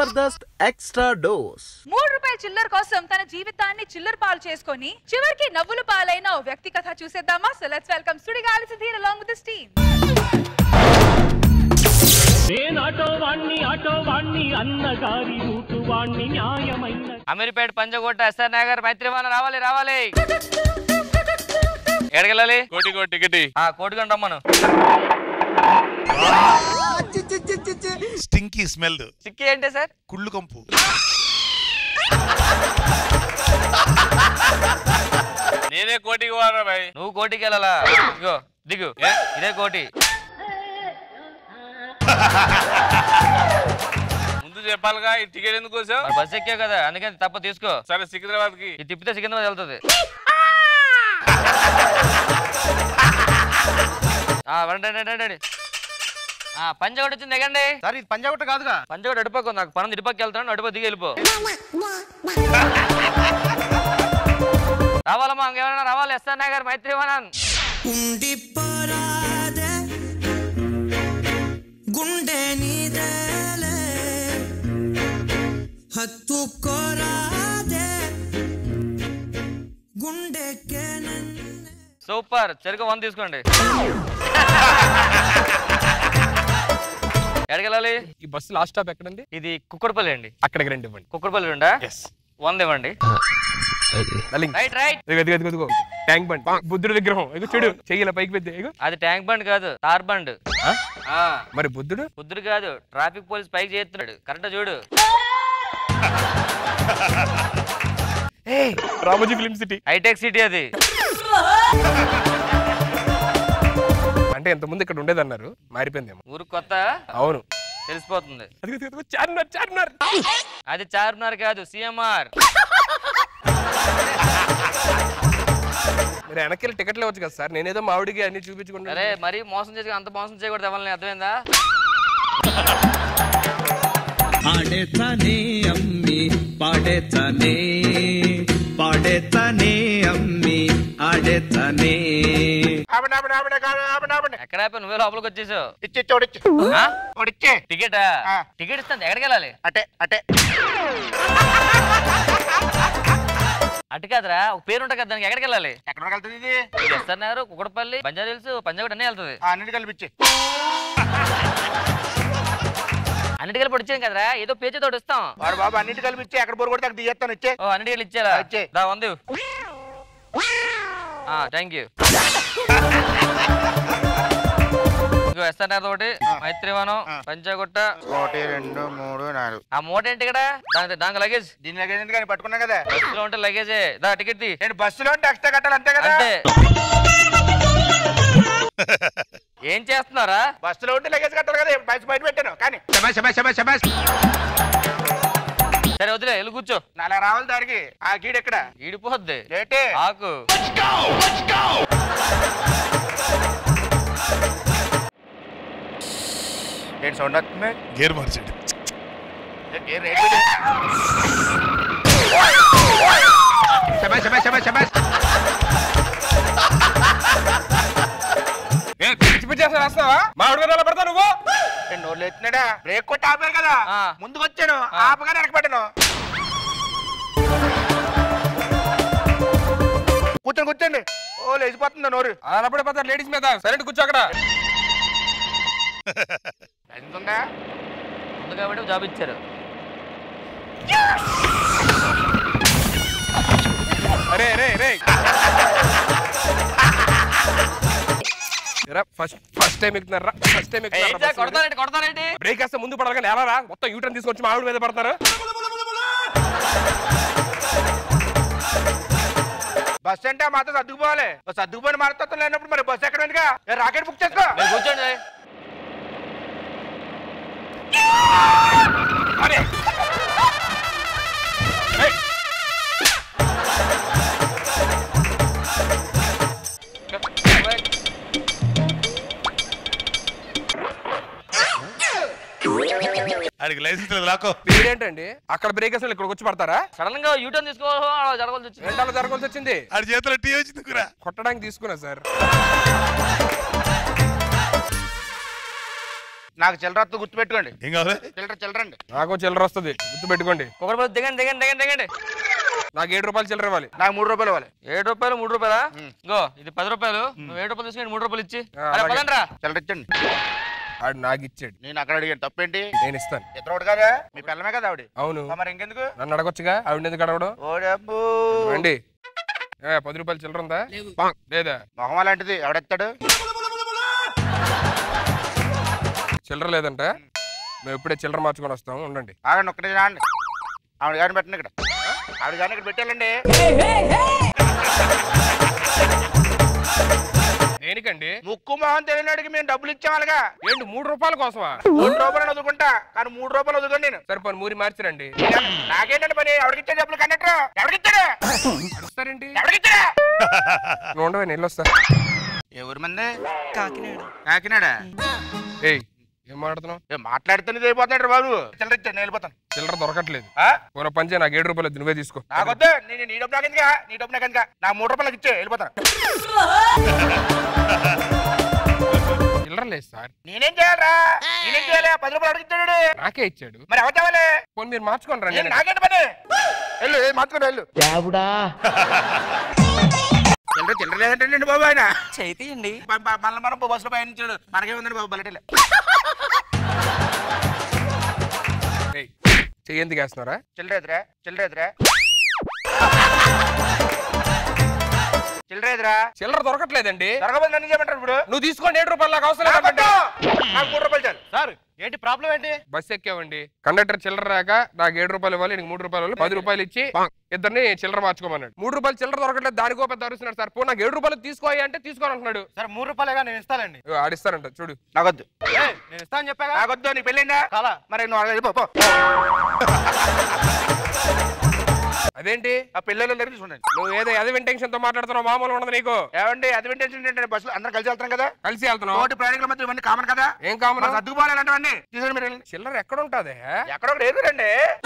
Jabardasth extra dose మూడు రూపాయల చిల్లర కోసం తన జీవితాన్ని చిల్లర పాలు చేసుకొని చివరికి నవ్వుల పాలైన ఓ వ్యక్తి కథ చూసేద్దామా so let's welcome Sudigali Sudheer along with this team నేను ఆటో వాణ్ణి ఆటో వాణ్ణి అన్నగారి రూటు వాణ్ణి న్యాయమైన అమీర్పేట పంజకోట ఎస్ఆర్ నగర్ మైత్రివాన రావాలి రావాలి ఎక్కడికెళ్ళాలి కోటికో టికెట్ ఆ కోటికొని రమ్మను స్టింకీ స్మెల్ చిక్కి ఏంటి సార్ కుళ్ళు కంపు నేనే కోటికి వారా భాయ్ నువ్వు కోటికి వెళ్ళాలా ఇగో దిగు ఇదే కోటి ముందు చెప్పాలిగా ఈ టికెట్ ఎందుకు వచ్చావు మరి బస్ ఎక్కావు కదా అందుకని తప్ప తీసుకో సరే సికింద్రాబాద్ కి ఇది తిప్పితే సికింద్రాబాద్ వెళ్తుంది ఆ, రండి, రండి, రండి, రండి. ఆ పంజాగడ్ వచ్చింది ఎగండి సార్ ఇది పంజాగుట్ట కాదుగా పంజాగడ్ అడిపోకు నాకు పనం ఇటుపక్క వెళ్తాను అడిపో దిగి వెళ్ళిపో రావాలమ్మా ఇంకెవరైనా రావాలి ఎస్ఆర్ నగర్ మైత్రివనం ఉండిపోరాదే గుండె నీదేలే హత్తుకోరాదే గుండెకే నన్ను సూపర్ చెరుకు వన్ తీసుకోండి ఎక్కడికి వెళ్ళాలి ఈ బస్సు లాస్ట్ స్టాప్ ఎక్కడండి ఇది కుక్కడపల్లి అండి అక్కడికి రండి ఇవ్వండి కుక్కడపల్లి ఉండా వంద ఇవ్వండి నలింగ్. రైట్ రైట్ ఇదిగో, ఇదిగో, ఇదిగో, ఇదిగో. ట్యాంక్ బండ్ బుద్ధుడి విగ్రహం ఇగో చెడు చెయ్యిల పైకి పెద్ద ఇగో అది ట్యాంక్ బండ్ కాదు తార్ బండ్ ఆ, మరి బుద్ధుడు బుద్ధుడు కాదు ట్రాఫిక్ పోలీస్ పైకి చేస్తున్నాడు కరెక్ట్ చూడు Ramoji film city hitech city అది అంటే ఎంత ముందు ఇక్కడ ఉండేదన్నారు మారిపోయిందేమో ఊరు కొత్త అవును తెలిసిపోతుంది అదిగో, అదిగో, అదిగో, చార్మినార్ చార్మినార్ అది చార్మినార్ కాదు సిఎంఆర్ మీరు వెనక్కి టికెట్లు ఇవ్వచ్చు కదా సార్ నేనేదో మావిడికి అన్ని చూపించుకుంటా అరే మరీ మోసం చేసి అంత మోసం చేయకూడదు ఎవరిని అర్థమైందా ఆడేతానే అమ్మి పాడేతానే పాడేతానే అమ్మి ఆడేతానే ఆపండి ఆపండి ఆపండి ఆపండి, ఆపండి ఆపండి ఎక్కడ అయిపోయి నువ్వే లోపలికి వచ్చేసావు ఇచ్చి ఇచ్చి ఒకటి ఇచ్చి ఆ? ఒకటి ఇచ్చే టికెటా ఆ. టికెట్ ఇస్తాను ఎక్కడికి వెళ్ళాలి అటే అటే అటు కాదురా ఒక పేరు ఉంటుంది కదా దానికి ఎక్కడికి వెళ్ళాలి ఎక్కడ వరకు వెళ్తుంది ఇది ఎస్ఆర్ నగర్ కుక్కడపల్లి బంజారా హిల్స్ పంజాగుట్ అన్నీ వెళ్తుంది ఆ, అన్నిటి కల్పించి అన్నిటికీ పొడిచాను కదరా ఏదో పేజీ తోటి ఇస్తాం వాడు బాబు అన్నిటి కలిపించి ఎక్కడ బోరు కొడితే అక్కడ తీయేస్తాను ఇచ్చే ఓ అన్నిటికీ ఇచ్చారా ఇచ్చే. దా వందు థ్యాంక్ యూ ఇగో ఎస్ఆర్ నగర్ ఒకటి మైత్రివనం పంచాగుట్ట ఒకటి రెండు మూడు నాలుగు ఆ మూట ఏంటి ఇక్కడ దానికి దానికి లగేజ్ దీని లగేజ్ ఎందుకు కానీ పట్టుకున్నా కదా బస్సులో ఉంటే లగేజే దా టికెట్ తీ నేను బస్సులో ఉంటే ఎక్స్ట్రా కట్టాలి అంతే కదా అంతే ఏం చేస్తున్నారా బస్సులో ఉంటే లగేజ్ కట్టాలి కదా బస్సు బయట పెట్టాను కానీ శబాష్ శబాష్ శబాష్ శబాష్ సరే వదిలే వెళ్ళి కూర్చో నాలుగు రావాలి దానికి ఆ గీడు ఎక్కడ ఈడిపోద్ది లేటే ఆకు ఏంటి సౌండ్ వస్తుంది గేర్ మార్చండి ఏ రేట్ పెట్టు. శబాష్ శబాష్ శబాష్ శబాష్ పిచ్చి పిచ్చి అసలు వేస్తావా మామిడి మీద ఎలా పడతావు నువ్వు ఏ నోళ్ళు ఎత్తున్నాడా బ్రేక్ కొట్టి ఆపారు కదా ఆ. ముందుకు వచ్చాను ఆపగానే వెనకబడ్డాను కూర్చోండి కూర్చోండి ఓ లేచిపోతుందా నోరు అలా పడిపోతారు లేడీస్ మీద సైలెంట్ కూర్చో అక్కడ ఎంత ఉందా ఉంది కాబట్టి జాబ్ ఇచ్చారు అరే రే రే ఫస్ట్ ఫస్ట్ టైం ఎక్కుతున్నారా ఫస్ట్ టైం ఏం చేయ- ఎక్కుతున్నారా కొడతారేంటి కొడతారేంటి బ్రేక్ వేస్తే ముందు పడాలి కానీ ఎలా రా మొత్తం యూటర్న్ తీసుకొచ్చి మామిడి మీద పడతారు బస్ అంటే మాతో సర్దుకుపోవాలి ఓ సర్దుకుపోయిన మారుతత్వం లేనప్పుడు మరి బస్ ఎక్కడ ఉందిగా ఏ రాకెట్ బుక్ చేసుకో మీరు కూర్చోండి అరే ఏయ్. ఆడికి లైసెన్స్ లేదు లాకో మీరేంటండి అక్కడ బ్రేక్ వేస్తే ఇక్కడికి వచ్చి పడతారా సడన్ గా యూటర్న్ తీసుకోవాలి జరగాల్సి వచ్చింది రెండాలు జరగాల్సి వచ్చింది ఆడి చేతిలో టీ వచ్చింది కూర కొట్టడానికి తీసుకున్నా సార్ నాకు చిల్లర గుర్తు పెట్టుకోండి ఏం కావాలి చిల్లర చిల్లరండి నాకు చిల్లర వస్తుంది గుర్తు పెట్టుకోండి కుక్కడపల్లి దిగండి దిగండి దిగండి దిగండి నాకు ఏడు రూపాయలు చిల్లర ఇవ్వాలి నాకు మూడు రూపాయలు ఇవ్వాలి ఏడు రూపాయలు మూడు రూపాయలా ఇంకో ఇది పది రూపాయలు నువ్వు ఏడు రూపాయలు తీసుకుని మూడు రూపాయలు ఇచ్చి ఆ, అరే అలాగే. పదండి రా చిల్లర ఇచ్చండి ఆడు నాకు ఇచ్చాడు నేను అక్కడ అడిగాను తప్పేంటి నేను ఇస్తాను ఇద్దరు ఒకటి కదా మీ పిల్లమే కదా ఆవిడ అవును మరి ఇంకెందుకు నన్ను అడగొచ్చుగా ఆవిడ ఎందుకు అడగడం ఓడబ్బు రండి ఏ, పది రూపాయలు చిల్లర ఉందా లేదా మొహం అలాంటిది ఎవడెత్తాడు చిల్లర లేదంట మేము ఇప్పుడే చిల్లర మార్చుకొని వస్తాం ఉండండి ఆగండి ఒక్కటే రాండి ఆవిడ గారిని పెట్టండి ఇక్కడ ఆవిడ గారిని ఇక్కడ పెట్టాలండి దేనికండి ముక్కు మొహం తెలియనాడికి మేము డబ్బులు ఇచ్చామలుగా ఏంటి మూడు రూపాయల కోసమా మూడు రూపాయలు వదుకుంటా కానీ మూడు రూపాయలు వదుకోండి నేను సరిపోను మూరి మార్చిరండి నాకేంటంటే పని ఎవరికిచ్చా డబ్బులు కండక్టర్ ఎవరికిచ్చాడు వస్తారేంటి ఎవరికిచ్చాడు నువ్వు ఉండవే నేను వస్తా ఎవరి మంది కాకినాడ కాకినాడ ఏయ్ ఏం మాట్లాడుతున్నావు ఏ మాట్లాడుతున్నది అయిపోతున్నాడు బాబు చిల్లర ఇచ్చాడు నేను వెళ్ళిపోతాను చిల్లర దొరకట్లేదు ఆ? పోన పంచే నాకు ఏడు రూపాయలు వద్దు, నువ్వే తీసుకో నాకొద్దు నేను నీ డబ్బు నాకు ఎందుకా నీ డబ్బు నాకు ఎందుకా నా మూడు రూపాయలకి ఇచ్చే వెళ్ళిపోతాను చిల్లర లేదు సార్ నేనేం చేయాలరా నేనేం చేయాలి పది రూపాయలు అడిగి ఇచ్చాడు నాకే ఇచ్చాడు మరి ఎవరు తేవాలి పోనీ మీరు మార్చుకోండి నేను రండి నాకేంటి పని వెళ్ళు ఏ మార్చుకుని వెళ్ళు చిల్లర చిల్లర లేదంటండి బాబు ఆయన చేతియండి మళ్ళీ మనం బస్సులో పయనించాడు మనకేముందండి బాబు బలటలే ఏయ్, చెయ్యి ఎందుకు వేస్తున్నారా చిల్లర ఎదురా చిల్లర ఎదురా చిల్లర ఎదురా చిల్లర దొరకట్లేదండి దొరకబోదు నన్ను చేయమంటారు ఇప్పుడు నువ్వు తీసుకోండి ఏడు రూపాయలు నాకు అవసరం లేదండి నాకొద్దు. నాకు మూడు రూపాయలు చాలు సార్ ఏంటి ప్రాబ్లం ఏంటి బస్ ఎక్కామండి కండక్టర్ చిల్లర రాక నాకు ఏడు రూపాయలు ఇవ్వాలి నీకు మూడు రూపాయలు ఇవ్వాలి. పది రూపాయలు ఇచ్చి ఇద్దరిని చిల్లర మార్చుకోమన్నాడు మూడు రూపాయలు చిల్లర దొరకట్లేదు దానికో పెద్ద అరుస్తున్నాడు సార్ పో నాకు ఏడు రూపాయలు తీసుకోవాలి అంటే తీసుకోని అంటున్నాడు సార్ మూడు రూపాయలుగా నేను ఇస్తానండి ఇగో ఆడిస్తారంట చూడు నాకొద్దు ఏయ్, నేను ఇస్తాను చెప్పాగా నాకొద్దు నీకు పెళ్ళిందా కాలా మరి నువ్వు అక్కడ వెళ్ళిపో, పో అదేంటి ఆ పిల్లలు దగ్గర చూడండి నువ్వు ఏదో ఎదవి ఇంటెన్షన్ తో మాట్లాడుతున్నావు మామూలు ఉండదు నీకు ఏమండి అది వింటేషన్ ఏంటంటే బస్సులో అందరం కలిసి వెళ్తాం కదా కలిసి వెళ్తున్నావు తోటి ప్రయాణికుల మధ్య ఇవన్నీ కామన్ కదా ఏం కామన్ మరి సర్దుకుపోవాలి అలాంటివన్నీ తీసుకుని మీరు వెళ్ళండి. చిల్లర ఎక్కడ ఉంటది ఎక్కడో ఒకటి ఎదురండి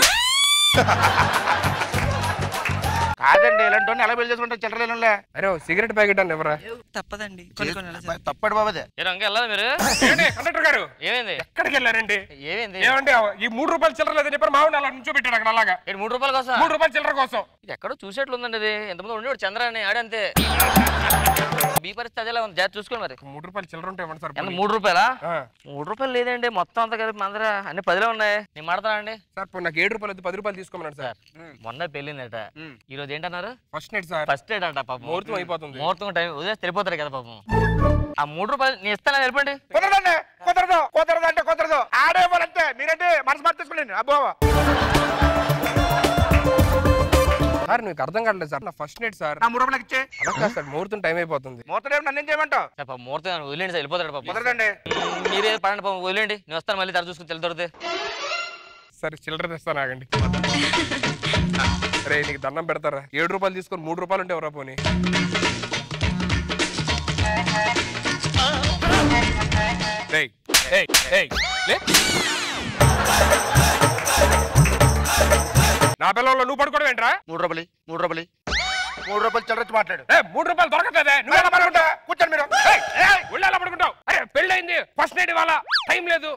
కాదండి ఇలాంటి ఎలా పెళ్లి చేసుకుంటారు చిల్లరలే అరే ఓ సిగరెట్ ప్యాకెట్ అని ఎవరా తప్పడు బాబు అదే ఏ రంగా వెళ్ళాలి మీరు ఏంటి కండక్టర్ గారు ఏమైంది ఎక్కడికి వెళ్ళారండి ఏమైంది ఏమండి ఈ మూడు రూపాయలు చిల్లర లేదని చెప్పారు మామిడి అలా నుంచో పెట్టాడు అక్కడ అలాగా ఏంటి మూడు రూపాయల కోసం మూడు రూపాయలు చిల్లర కోసం ఇది ఎక్కడో చూసేట్లుందండి ఇది ఎంతమంది ఉండేవాడు చంద్ర అని ఆడంతే మీ పరిస్థితి అదేలా ఉంది జాగ్రత్త చూసుకోండి మరి మూడు రూపాయలు చిల్లర ఉంటే ఇవ్వండి సార్ ఎంత పోనీ. మూడు రూపాయలా ఆ. మూడు రూపాయలు లేదండి మొత్తం అంతా కలిపి మందర అన్ని పదిలే ఉన్నాయి నేను మాడతానా అండి సార్ పోనీ నాకు ఏడు రూపాయలు వద్దు, పది రూపాయలు తీసుకోమన్నాడు సార్ మొన్న పెళ్ళిందట ఈ రోజు ఏంటన్నారు first night sir first aid అంట పాపం ముహూర్తం అయిపోతుంది. ముహూర్తం టైం ఉదయం తెలిపోతారు కదా పాపం ఆ మూడు రూపాయలు నేను ఇస్తాను వెళ్ళిపోండి కుదరదండి కుదరదు కుదరదు అంటే కుదరదు ఆడే వాళ్ళంతే మీరంటే మనసు మార్చేసుకోండి అబ్బో సార్ మీకు అర్థం కావట్లేదు సార్ నా ఫస్ట్ నైట్ సార్ నా మూడు రూపాయలకి ఇచ్చే అలా కాదు సార్ ముహూర్తం టైం అయిపోతుంది మూతడేమో నన్ను ఏం చేయమంటావు సార్ పాపం ముహూర్తం కానీ వదిలేండి సార్ వెళ్ళిపోతాడు పాపం కుదరదండి మీరే పడండి పాపం వదిలేండి నేను వస్తాను మళ్ళీ తర చూసుకుని తెలి సరే చిల్లర తెస్తాను ఆగండి సరే నీకు దండం పెడతారా ఏడు రూపాయలు తీసుకొని మూడు రూపాయలు ఉంటే ఎవరా పోనీ రేయ్, ఏయ్, ఏయ్, లే. నా పిల్లల్లో నువ్వు పడుకోవడం ఏంట్రా మూడు రూపాయలు ఇయ్యి, మూడు రూపాయలు ఇయ్యి. మూడు రూపాయలు చిల్లర వచ్చి మాట్లాడు ఏ, మూడు రూపాయలు దొరకట్లేదే నువ్వు ఎలా పడుకుంటావు పడుకుంటా కూర్చోండి మీరు ఏయ్, ఏయ్, ఒళ్ళు ఎలా పడుకుంటావు అరే పెళ్ళయింది ఫస్ట్ నైట్ ఇవాళ టైం లేదు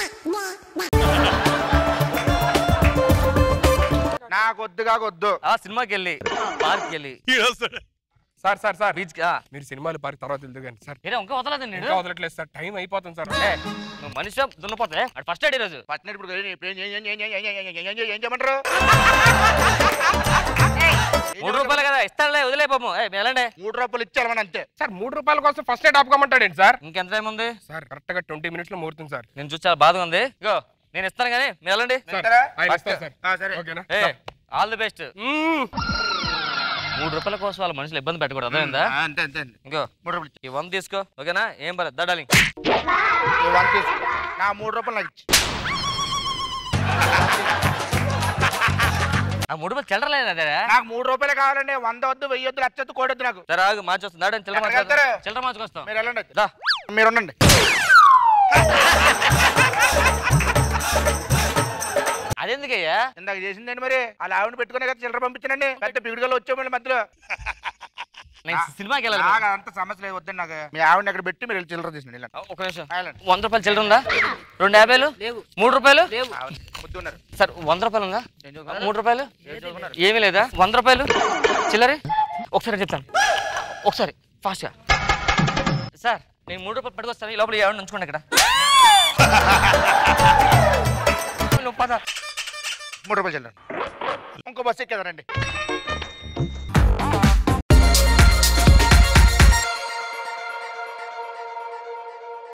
నాకు వద్దు కాక వద్దు ఆ సినిమాకి వెళ్ళి పార్క్కి వెళ్ళి సార్ సార్ సార్ బీచ్ మీరు సినిమాలు పార్క్ తర్వాత వెళ్దు కానీ సార్ ఏదో ఇంకా వదలదండి ఇంకా వదలట్లేదు సార్ టైం అయిపోతుంది సార్ ఏ, నువ్వు మనిషి దున్నపోతే ఫస్ట్ ఎయిడ్ ఈరోజు పట్టిన ఇప్పుడు ఏం- ఇప్పుడు ఏం- ఏం- ఏం- ఏం- ఏం- ఏం- ఏం- ఏం- ఏం- ఏం చేయమంటారు మూడు రూపాయలు కదా ఇస్తాడులే వదిలే పాపం ఏ మీరు వెళ్ళండి మూడు రూపాయలు ఇచ్చారు మన అంతే సార్ మూడు రూపాయల కోసం ఫస్ట్ నైట్ ఆపుకోమంటాడేంటి సార్ ఇంకెంత టైం ఉంది సార్ కరెక్ట్ గా ట్వంటీ మినిట్స్ లో ముహూర్తం సార్ నేను చూసి చాలా బాధగా ఉంది ఇగో నేను ఇస్తాను కానీ మీరు వెళ్ళండి సార్ ఇస్తారా? ఆయన ఇస్తారు సార్ ఆ, సరే ఓకేనా ఏ ఆల్ ది బెస్ట్ మ్మ్. మూడు రూపాయల కోసం వాళ్ళ మనుషులు ఇబ్బంది పెట్టకూడదు అర్థమైందా ఆ, అంతే అంతే అండి ఇంకో మూడు రూపాయలు ఇచ్చి. ఈ వంద తీసుకో ఓకేనా ఏం పర్లేదు దడాలి ఈ వన్ తీసుకో. నా మూడు రూపాయలు నాకు ఇచ్చి ఆ మూడు రూపాయలు చిల్లరలేదు అదే నాకు మూడు రూపాయలు కావాలండి వంద వద్దు వెయ్యి వద్దు లక్ష వద్దు కోడి వద్దు నాకు సరే ఆగు మార్చి వస్తుంది దాడని చిల్లర ఎక్కడికి మార్చుకొస్తాం వెళ్తారు? చిల్లర మార్చుకొస్తాం మీరు వెళ్ళండి దా మీరు ఉండండి అదెందుకయ్యా ఇందాక చేసిందండి మరి అలా ఆవిడ పెట్టుకునే కదా చిల్లర పంపించానండి పెద్ద పిగుడుగలు వచ్చే మళ్ళీ మధ్యలో నేను సినిమాకి వెళ్ళాలి నాకు అంత సమస్య లేదు వద్దండి నాకు మీ ఆవిడని అక్కడ పెట్టి మీరు వెళ్ళి చిల్లర తీసుకుని వెళ్ళండి ఒక నిమిషం వెళ్ళండి. వంద రూపాయలు చిల్లర ఉందా రెండు యాభైలు మూడు రూపాయలు ఆవిడ ముద్దు ఉన్నారు సార్ వంద రూపాయలు ఉందా మూడు రూపాయలు ఏమీ లేదా వంద రూపాయలు చిల్లరే ఒకసారి చెప్తాను ఒకసారి ఫాస్ట్గా సార్ నేను మూడు రూపాయలు పట్టుకొస్తాను ఈ లోపల ఎవరిని ఉంచుకోండి ఇక్కడ నువ్వు పద మూడు రూపాయలు చెల్లండి ఇంకో బస్సు ఎక్కేదారండి